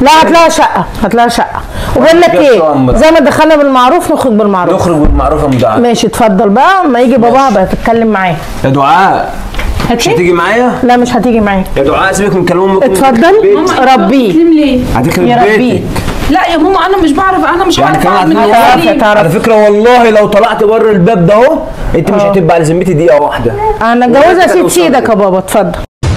لا هتلاقي شقه هتلاقي شقه وبقول لك جبت ايه أمر. زي ما دخلنا بالمعروف نخرج بالمعروف نخرج بالمعروف يا ام دعاء ماشي اتفضل بقى ما يجي باباها بقى تتكلم معاه يا دعاء مش هتيجي هتيجي معايا لا مش هتيجي معايا يا دعاء سيبك من كلام امك اتفضل ربيه مسلم ليه؟ هتخرب يربيك. بيتك لا يا ماما انا مش بعرف انا مش يعني بعرف كمان اعمل عايزين تعرف- مسلم. تعرف. على فكره والله لو طلعت بره الباب ده اهو انت مش اه. هتبقى على ذمتي دقيقه واحده انا اتجوزها وانت سيب توصل سيدك لي. يا بابا اتفضل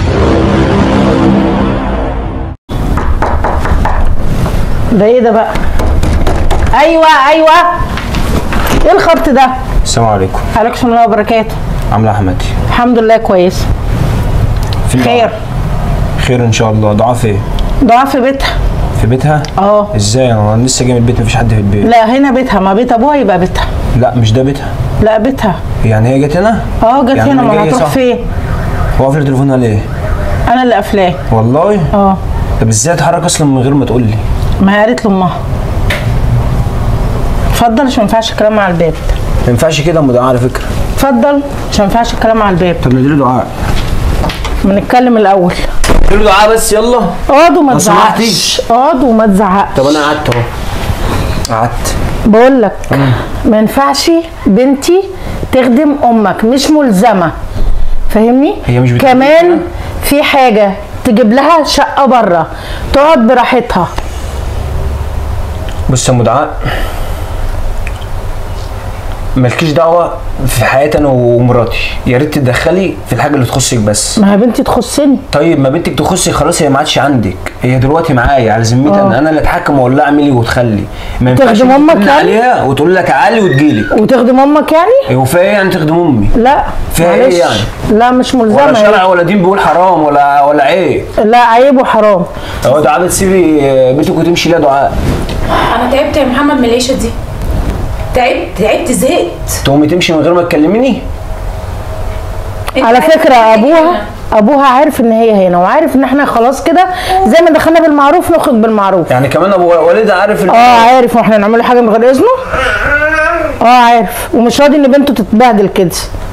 ده ايه ده بقى ايوه ايوه ايه الخبط ده السلام عليكم عليكم السلام ورحمه الله وبركاته عامله احمدي الحمد لله كويس فين خير دعاء؟ خير ان شاء الله دعاء فين ضاع في بيتها في بيتها اه ازاي انا لسه جاي من البيت مفيش حد في البيت لا هنا بيتها ما بيت ابوها يبقى بيتها لا مش ده بيتها لا بيتها يعني هي جت هنا اه جت يعني هنا أنا ما جاي هتروح صح؟ فين هو قافل تليفونها ليه انا اللي قافلاه والله اه طب ازاي اتحرك اصلا من غير ما تقول لي ما هي قالت لامها اتفضل عشان ما ينفعش الكلام على الباب ما ينفعش كده يا ام دعاء على فكره اتفضل عشان ما ينفعش الكلام على الباب طب نديله دعاء بنتكلم الاول نديله دعاء بس يلا اقعد وما لو سمحتي. تزعقش اقعد وما تزعقش طب انا قعدت اهو قعدت بقول لك ما ينفعش بنتي تخدم امك مش ملزمه فاهمني هي مش بتخدم كمان أمها؟ في حاجه تجيب لها شقه بره تقعد براحتها بص يا ام دعاء مالكيش دعوه في حياتي انا ومراتي يا ريت تدخلي في الحاجه اللي تخصك بس ما هي بنتي تخصني طيب ما بنتك تخصي خلاص هي ما عادش عندك هي دلوقتي معايا على ذمتي اه. انا انا اللي اتحكم واقول لها اعملي وتخلي ما ينفعش تخدم أمك تقول يعني؟ عليها وتقول لك تعالي وتجيلي وتخدم امك يعني هو في ايه يعني تخدم امي لا فيها إيه معلش. يعني؟ لا مش ولا ملزمه شرع هي. ولا دين بيقول حرام ولا ولا عيب لا عيب وحرام هو دعاء بتسيبي بنتك وتمشي ليه يا دعاء انا تعبت يا محمد من العيشه دي تعبت تعبت زهقت تقومي تمشي من غير ما تكلميني انت على عارف فكره إن هي ابوها هنا. ابوها عارف ان هي هنا وعارف ان احنا خلاص كده زي ما دخلنا بالمعروف نخرج بالمعروف يعني كمان ابو والدها عارف ال- اه عارف واحنا نعمل له حاجه من غير اذنه اه عارف ومش راضي ان بنته تتبهدل كده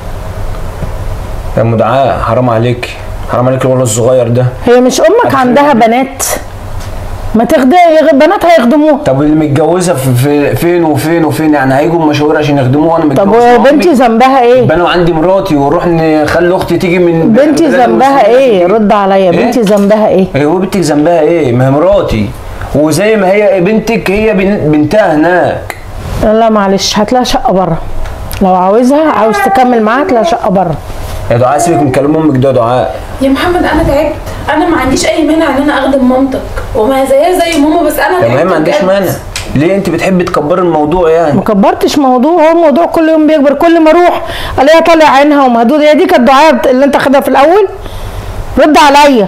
يا ام دعاء حرام عليك حرام عليك الولد الصغير ده هي مش امك عندها بنات ما تخدم بناتها يخدموها طب اللي متجوزه في, في فين وفين وفين يعني هيجوا مشاوير عشان يخدموها وانا طب متجوز مع وبنتي أمي؟ ذنبها ايه يبقى انا عندي مراتي ونروح نخلي اختي تيجي من بنتي بلاد ذنبها المسلمين ايه تيجي. رد عليا إيه؟ بنتي ذنبها ايه ايه هو بنتك ذنبها ايه ما هي مراتي وزي ما هي بنتك هي بن- بنتها هناك لا معلش هتلاقي شقه بره لو عاوزها عاوز تكمل معاها هتلاقي شقه بره يا دعاء سيبك من كلام امك ده يا دعاء يا محمد انا تعبت انا ما عنديش اي مانع ان انا اخدم مامتك وما زيها زي ماما بس انا طب ما هي تعبت ما عنديش بجد. مانع ليه انت بتحبي تكبري الموضوع يعني ما كبرتش موضوع هو الموضوع كل يوم بيكبر كل ما اروح الاقيها طالع عينها ومهدوده هي دي كانت الدعايه اللي انت خدها في الاول رد عليا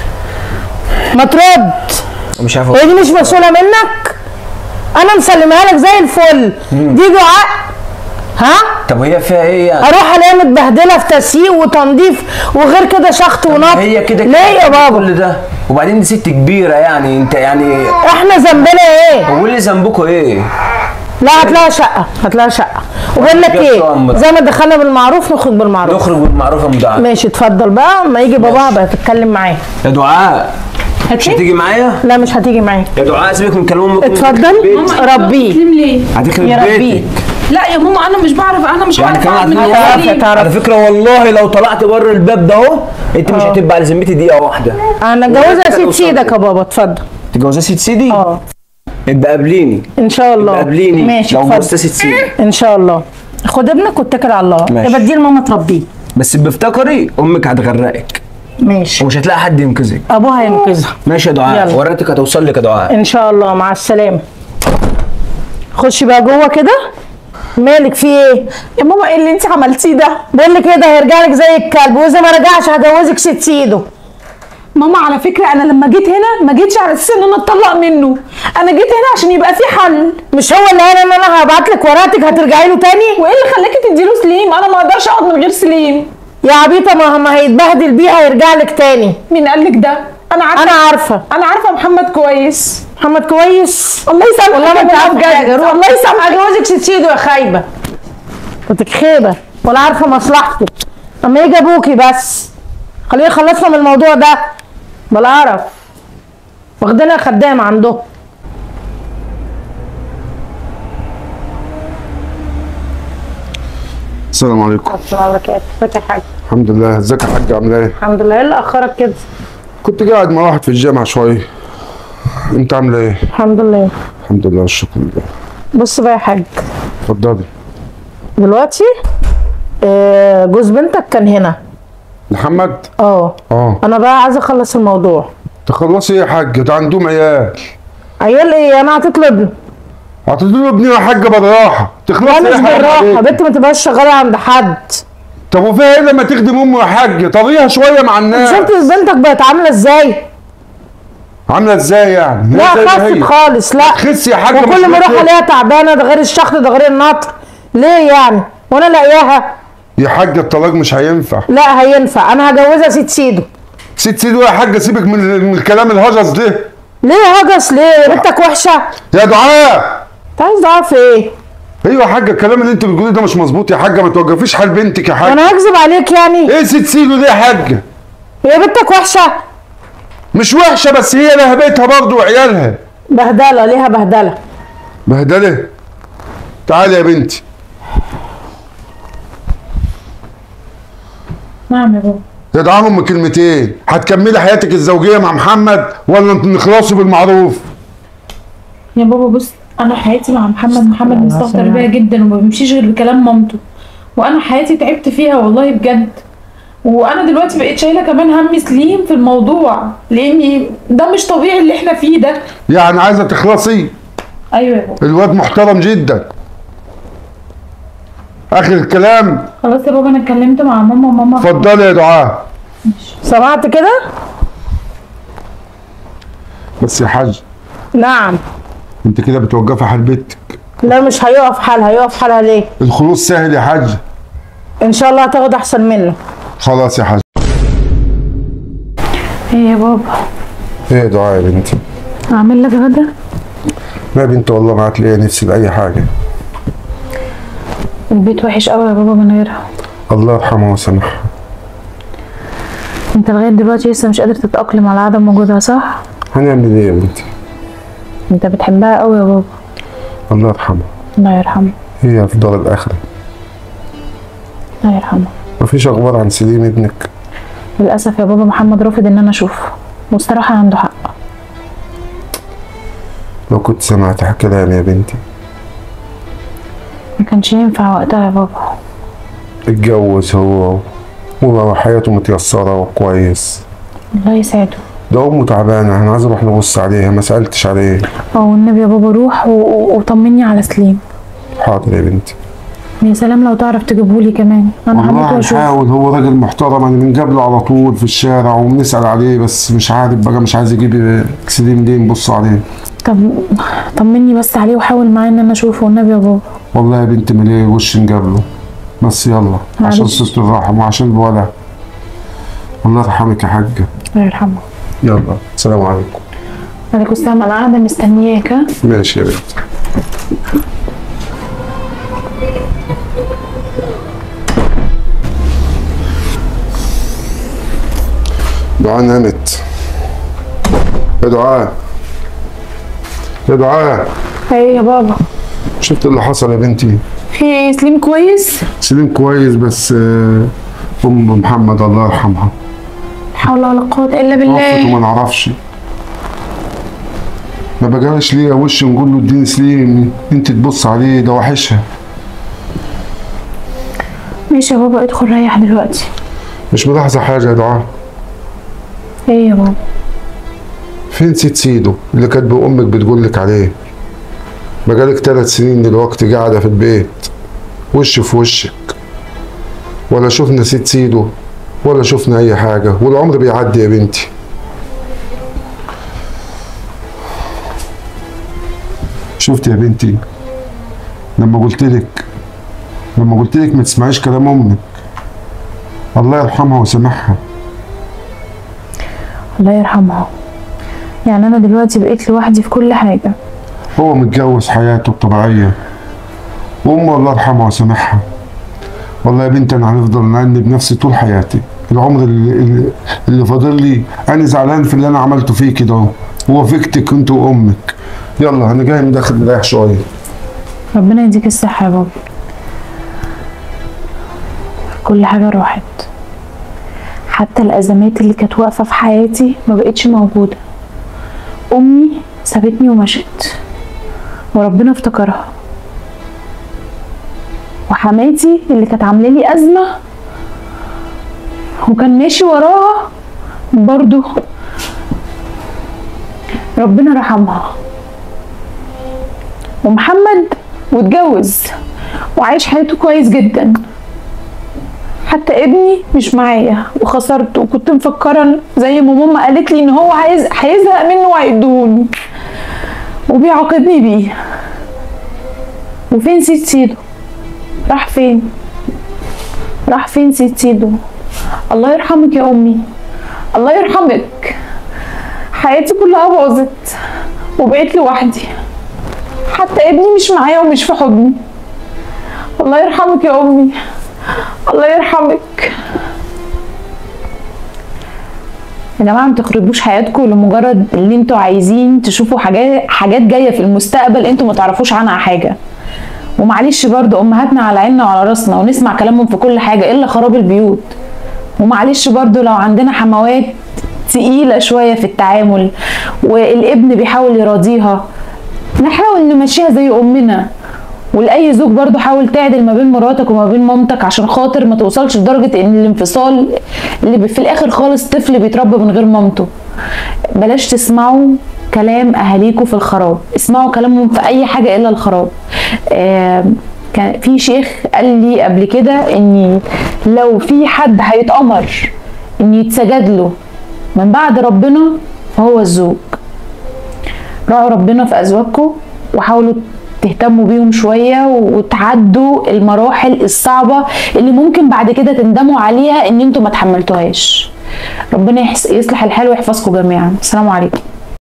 ما ترد مش عارف هي دي مش مسؤوله منك انا مسلمها لك زي الفل دي دعاء ها طب هي فيها ايه يعني اروح الاقيها متبهدله في تسييق وتنظيف وغير كده شخط ونط هي كده ليه يا بابا كل ده وبعدين دي ست كبيره يعني انت يعني احنا ذنبنا ايه هو اللي ذنبكم ايه لا هتلاقي شقه هتلاقي شقه وبقول لك جبت ايه أمك. زي ما دخلنا بالمعروف نخرج بالمعروف نخرج بالمعروف يا ام دعاء ماشي اتفضل بقى ما يجي باباها بقى تتكلم معاه يا دعاء مش هتيجي هتيجي معايا لا مش هتيجي معايا يا دعاء سيبك من كلام امك اتفضل ماما انت ربيه مسلم ليه؟ هتخرب يربيك. بيتك لا يا ماما انا مش بعرف انا مش يعني بعرف كمان اعمل هتعرف- تعرف مسلم. تعرف على فكره والله لو طلعت بره الباب ده اهو انت مش اه. هتبقى على ذمتي دقيقه واحده انا اتجوزها وانت سيد توصل سيدك لي. يا بابا اتفضل تتجوزها سيد سيدي اه يبقى قابليني ان شاء الله يبقى قابليني ماشي لو اتفضل جوزتها سيد سيدي ان شاء الله خد ابنك واتكل على الله ماشي. يبقى اديه لماما تربيه بس بافتكري امك هتغرقك ماشي ومش هتلاقي حد ينقذك ابوها ينقذها ماشي يا دعاء يلا. ورقتك هتوصل لك يا دعاء ان شاء الله مع السلامه خشي بقى جوه كده مالك في ايه يا ماما ايه اللي انت عملتيه ده بقول لك ايه ده هيرجع لك زي الكلب واذا ما رجعش هجوزك ست سيده ماما على فكره انا لما جيت هنا ما جيتش على اساس ان انا اتطلق منه انا جيت هنا عشان يبقى في حل مش هو اللي قال ان انا هبعت لك ورقتك هترجعي له تاني وايه اللي خلاكي تديله سليم انا ما اقدرش اقعد من غير سليم يا عبيطه ما ما هيتبهدل بيه هيرجع لك تاني مين قال لك ده انا عارفه انا عارفه انا عارفه محمد كويس محمد كويس الله يسامحك والله ما يا انت بابا عارفه بجد. حاجه روح الله يسامحك هجوزك ست سيده يا خايبه كنتك خيبه ولا عارفه مصلحتك اما يجي ابوكي بس خليه يخلصنا من الموضوع ده بالقرف واخدينها خدامه عندهم السلام عليكم فتح حاجه الحمد لله ازيك يا حاج عامل ايه الحمد لله ايه اللي اخرك كده كنت قاعد مع واحد في الجامعه شويه انت عامله ايه الحمد لله الحمد لله والشكر لله بص بقى يا حاج اتفضلي دلوقتي آه، جوز بنتك كان هنا محمد اه اه انا بقى عايزه اخلص الموضوع تخلصي ايه يا حاج ده عندهم عيال عيال ايه انا هتطلب هتدوا ابني يا حاج بالراحه تخلصي لا ايه مش يا حاج بالراحه عليك؟ بنت ما تبقاش شغاله عند حد طب وفيها ايه لما تخدم امه يا حاج طريها شويه مع الناس شفت بنتك بقت عامله ازاي عامله ازاي يعني لا هي زي ما خست هي. خالص لا خسي يا حاج مش وكل ما اروح بتاكل. الاقيها تعبانه ده غير الشخط ده غير النطر ليه يعني وانا لاقياها يا حاج الطلاق مش هينفع لا هينفع انا هجوزها سيد سيدو ست سيدو يا حاج سيبك من, من الكلام الهجس ده ليه هجس ليه بنتك وحشه يا دعاء انت عايز دعاء في ايه ايوه يا حاج الكلام اللي انت بتقوليه ده مش مظبوط يا حاجه ما توقفيش حال بنتك يا حاج وانا هكذب عليك يعني ايه ست سيدو دي يا حاج هي بنتك وحشه مش وحشه بس هي لها بيتها برضه وعيالها بهدله ليها بهدله بهدله تعالي يا بنتي نعم يا بابا يدعمهم كلمتين هتكملي حياتك الزوجيه مع محمد ولا نخلصوا بالمعروف يا بابا بص انا حياتي مع محمد محمد مستهتر بيا جدا وما بيمشيش غير بكلام مامته وانا حياتي تعبت فيها والله بجد وانا دلوقتي بقيت شايله كمان هم سليم في الموضوع لاني ده مش طبيعي اللي احنا فيه ده يعني عايزه تخلصي ايوه يا بابا الواد محترم جدا اخر الكلام خلاص يا بابا انا اتكلمت مع ماما وماما اتفضلي يا دعاء سمعت كده بس يا حاج نعم انت كده بتوقفي حال بيتك لا مش هيقف حالها هيقف حالها ليه الخلوص سهل يا حاج ان شاء الله هتاخد احسن منه خلاص يا حاج ايه يا بابا ايه يا دعاء يا بنتي اعمل لك غدا لا يا بنتي والله ما هتلاقي نفسي باي حاجه البيت وحش قوي يا بابا من غيرها الله يرحمه ويسامحها انت لغايه دلوقتي لسه مش قادر تتاقلم على عدم وجودها صح هنعمل ايه يا بنتي انت بتحبها قوي يا بابا الله يرحمه الله يرحمه هي في دار الاخره الله يرحمه مفيش اخبار عن سليم ابنك للاسف يا بابا محمد رافض ان انا اشوفه والصراحه عنده حق لو كنت سمعت كلام يا بنتي ما كانش ينفع وقتها يا بابا اتجوز هو وبقى حياته متيسرة وكويس الله يسعده ده أمه تعبانة أنا عايز أروح نبص عليها ما سألتش عليه اه والنبي يا بابا روح و- و- وطمني على سليم حاضر يا بنتي يا سلام لو تعرف تجيبهولي كمان انا هموت والله واشوف نحاول هو راجل محترم أنا بنقابله على طول في الشارع وبنسأل عليه بس مش عارف بقى مش عايز يجيب سليم ليه نبص عليه طب طمني بس عليه وحاول معايا ان انا اشوفه والنبي يا بابا والله يا بنتي مليه وش نقابله بس يلا عشان معلش. ست الرحم وعشان الولد الله يرحمك يا حاجة الله يرحمه يلا السلام عليكم عليكم السلام انا قاعده مستنياك ها ماشي يا بنتي دعاء نامت يا دعاء يا دعاء ايه يا بابا شفت اللي حصل يا بنتي في ايه سليم كويس سليم كويس بس آه، ام محمد الله يرحمها لا حول ولا قوه الا وقفت بالله وما نعرفش ما بقاش ليه وش نقول له اديني سليم انت تبص عليه ده وحشها ماشي يا بابا ادخل ريح دلوقتي مش ملاحظه حاجه يا دعاء ايه يا بابا فين سيد سيدو اللي كانت بأمك بتقول لك عليه بقالك ثلاث سنين دلوقتي قاعدة في البيت وش في وشك ولا شفنا سيد سيدو ولا شفنا أي حاجة والعمر بيعدي يا بنتي شفت يا بنتي لما قلت لك لما قلت لك ما تسمعيش كلام أمك الله يرحمها ويسامحها الله يرحمها يعني انا دلوقتي بقيت لوحدي في كل حاجه هو متجوز حياته الطبيعية وأمه الله يرحمها ويسامحها والله يا بنتي أنا هنفضل نأنب نفسي طول حياتي العمر اللي, اللي- اللي فاضل لي أنا زعلان في اللي أنا عملته فيكي ده ووافقتك انت وامك يلا انا جاي من داخل مريح شويه ربنا يديك الصحة يا بابا كل حاجة راحت حتى الأزمات اللي كانت واقفة في حياتي ما بقتش موجودة أمي سابتني ومشت وربنا افتكرها وحماتي اللي كانت عاملة لي أزمة وكان ماشي وراها برضو ربنا رحمها ومحمد واتجوز وعايش حياته كويس جدا حتى ابني مش معايا وخسرته وكنت مفكرة زي ما ماما قالت لي ان هو عايز هيزهق منه وهيدوني وبيعاقبني بيه وفين سيد سيدو راح فين راح فين سيد سيدو الله يرحمك يا امي الله يرحمك حياتي كلها باظت وبقيت لوحدي حتى ابني مش معايا ومش في حضني الله يرحمك يا امي الله يرحمك يا جماعه ما تخربوش حياتكم لمجرد اللي انتوا عايزين تشوفوا حاجات حاجات جايه في المستقبل انتوا ما تعرفوش عنها حاجه ومعلش برضو امهاتنا على عيننا وعلى راسنا ونسمع كلامهم في كل حاجه الا خراب البيوت ومعلش برضو لو عندنا حموات تقيله شويه في التعامل والابن بيحاول يراضيها نحاول نمشيها زي امنا ولاي زوج برضو حاول تعدل ما بين مراتك وما بين مامتك عشان خاطر ما توصلش لدرجه ان الانفصال اللي في الاخر خالص طفل بيتربى من غير مامته بلاش تسمعوا كلام اهاليكوا في الخراب اسمعوا كلامهم في اي حاجه الا الخراب آه كان في شيخ قال لي قبل كده ان لو في حد هيتأمر ان يتسجد له من بعد ربنا فهو الزوج راعوا ربنا في ازواجكم وحاولوا تهتموا بيهم شوية وتعدوا المراحل الصعبة اللي ممكن بعد كده تندموا عليها ان انتوا ما تحملتوهاش ربنا يحس- يصلح الحال ويحفظكم جميعا السلام عليكم